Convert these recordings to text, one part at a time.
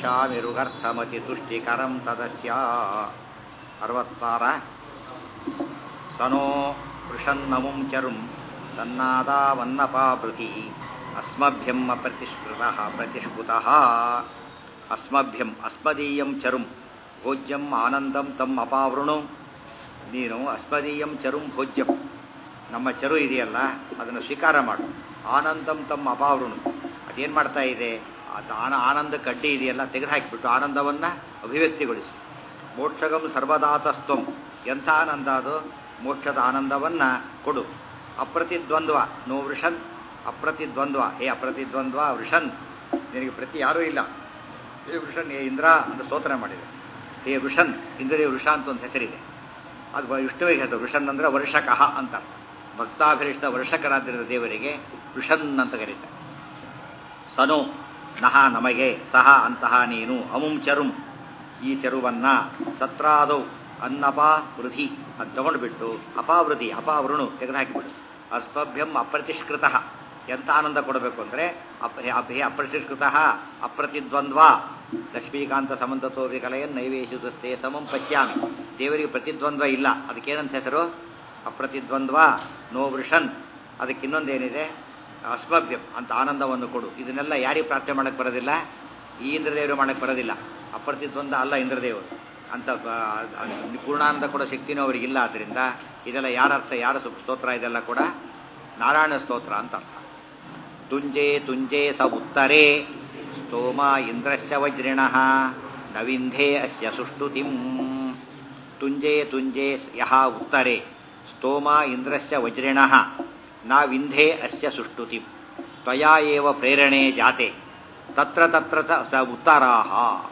ವಕ್ಷ್ಯಾಮಿರುಗರ್ಥಮತಿ ತುಷ್ಟಿಕರಂ ತದಸ್ಯ ಅರವತ್ತಾರ ಸನೋ ವೃಷನ್ನಮುಂ ಚರುಂ ಸನ್ನಾದಾವನ್ನಪಾಭೃತಿ ಅಸ್ಮಭ್ಯಂ ಅಪ್ರತಿಷ್ಕೃತಃ ಪ್ರತಿಷ್ಕೃತಃ ಅಸ್ಮಭ್ಯಂ ಅಸ್ಮದೀಯಂ ಚರುಂ ಭೋಜ್ಯಂ ಆನಂದಂ ತಮ್ಮ ಅಪಾವೃಣು ನೀನು ಅಸ್ಮದೀಯಂ ಚರುಂ ಭೋಜ್ಯಂ ನಮ್ಮ ಚರು ಇದೆಯಲ್ಲ ಅದನ್ನು ಸ್ವೀಕಾರ ಮಾಡು ಆನಂದಂ ತಮ್ಮ ಅಪಾವೃಣು ಅದೇನು ಮಾಡ್ತಾ ಇದೆ ಅದು ಆನ ಆನಂದ ಕಡ್ಡಿ ಇದೆಯಲ್ಲ ತೆಗೆದುಹಾಕಿಬಿಟ್ಟು ಆನಂದವನ್ನು ಅಭಿವ್ಯಕ್ತಿಗೊಳಿಸಿ ಮೋಕ್ಷಗಂ ಸರ್ವದಾತಸ್ತ್ವಂ ಎಂಥ ಆನಂದ ಅದು ಮೋಕ್ಷದ ಆನಂದವನ್ನು ಕೊಡು ಅಪ್ರತಿದ್ವಂದ್ವ ನೋ ವೃಷನ್ ಅಪ್ರತಿದ್ವಂದ್ವ ಹೇ ಅಪ್ರತಿದ್ವಂದ್ವ ವೃಷನ್ ನಿನಗೆ ಪ್ರತಿ ಯಾರೂ ಇಲ್ಲ ಹೇ ವೃಷನ್ ಹೇ ಇಂದ್ರ ಅಂತ ಸ್ತೋತ್ರ ಮಾಡಿದೆ ಹೇ ವೃಷನ್ ಇಂದ್ರಿಯ ವೃಷ ಅಂತ ಒಂದು ಹೆಸರಿದೆ ಅದು ವಿಷ್ಣುವಿಗೆ ಹೆಸರು ವೃಷನ್ ಅಂದರೆ ವರ್ಷಕಃ ಅಂತ ಭಕ್ತಾಭಿರಿಷ್ಟ ವರ್ಷಕರಾದ್ರಿಂದ ದೇವರಿಗೆ ವೃಷನ್ ಅಂತ ಕರೀತಾರೆ ಸನು ನಹ ನಮಗೆ ಸಹ ಅಂತಹ ನೀನು ಅಮುಂ ಚರುಂ ಈ ಚರುವನ್ನ ಸತ್ರಾದೌ ಅನ್ನಪಾ ವೃಧಿ ಅದು ತಗೊಂಡ್ಬಿಟ್ಟು ಅಪಾವೃತಿ ಅಪಾವೃಣು ತೆಗೆದುಹಾಕಿಬಿಡು ಅಸ್ಮಭ್ಯಂ ಅಪ್ರತಿಷ್ಕೃತ ಎಂತ ಆನಂದ ಕೊಡಬೇಕು ಅಂದರೆ ಅಪ್ ಹೇ ಅಪ್ರತಿಷ್ಕೃತ ಅಪ್ರತಿದ್ವಂದ್ವ ಲಕ್ಷ್ಮೀಕಾಂತ ಸಮಂತತೋ ವಿಕಲಯನ್ ನೈವೇಶುತಸ್ತೆ ಸಮಂ ಪಶ್ಯಾಮಿ ದೇವರಿಗೆ ಪ್ರತಿದ್ವಂದ್ವ ಇಲ್ಲ ಅದಕ್ಕೇನಂತ ಹೆಸರು ಅಪ್ರತಿದ್ವಂದ್ವ ನೋ ವೃಷನ್ ಅದಕ್ಕೆ ಇನ್ನೊಂದೇನಿದೆ ಅಸ್ಮಭ್ಯಂ ಅಂತ ಆನಂದವನ್ನು ಕೊಡು ಇದನ್ನೆಲ್ಲ ಯಾರಿಗೆ ಪ್ರಾರ್ಥನೆ ಮಾಡಕ್ಕೆ ಬರೋದಿಲ್ಲ ಈ ಇಂದ್ರದೇವರು ಮಾಡಕ್ಕೆ ಬರೋದಿಲ್ಲ ಅಪ್ರತಿದ್ವಂದ ಅಲ್ಲ ಇಂದ್ರದೇವರು ಅಂತ ಪೂರ್ಣಾನಂದ ಕೊಡೋ ಶಕ್ತಿನೂ ಅವರಿಗಿಲ್ಲ ಆದ್ದರಿಂದ ಇದೆಲ್ಲ ಯಾರ ಅರ್ಥ ಯಾರ ಸ್ತೋತ್ರ ಇದೆಲ್ಲ ಕೂಡ ನಾರಾಯಣ ಸ್ತೋತ್ರ ಅಂತ ಅರ್ಥ ತುಂಜೆ ತುಂಜೆ ಸ ಉತ್ತರೇ ಸ್ತೋಮ ಇಂದ್ರಶ್ಚ ವಜ್ರಿಣ ನವಿಂಧೆ ಅಸ್ಯ ಸುಷ್ಟುತಿಂ ತುಂಜೆ ತುಂಜೆ ಯಹ ಉತ್ತರೆ ಸ್ತೋಮ ಇಂದ್ರಶ್ಚ ವಜ್ರಿಣ ನ ವಿಂಧೆ ಅಸ್ಯ ಸುಷ್ಟುತಿಂ ತ್ವಯಾ ಏವ ಪ್ರೇರಣೆ ಜಾತೆ ತತ್ರ ತತ್ರ ಸ ಉತ್ತರಾಹ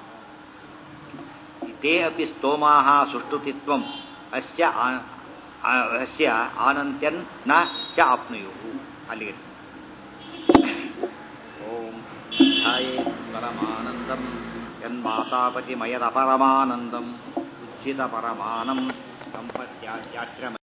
ತೇ ಅಪಿ ಸ್ತೋಮಾಹ ಸುಷ್ಟುತಿತ್ವಂ ಅಸ್ಯ ಅಸ್ಯ ಆನಂತ್ಯನ್ ನ ಚ ಆಪ್ನುಯು ಅಲ್ಲಿಗೆ ಓಂ ಧ್ಯಾಯೇ ಪರಮಾನಂದಂ ಯನ್ಮಾತಾಪತಿಮಯದ ಪರಮಾನಂದಂ ಉಜ್ಜಿತ ಪರಮಾನಂ ಸಂಪತ್ಯಾಶ್ರಮ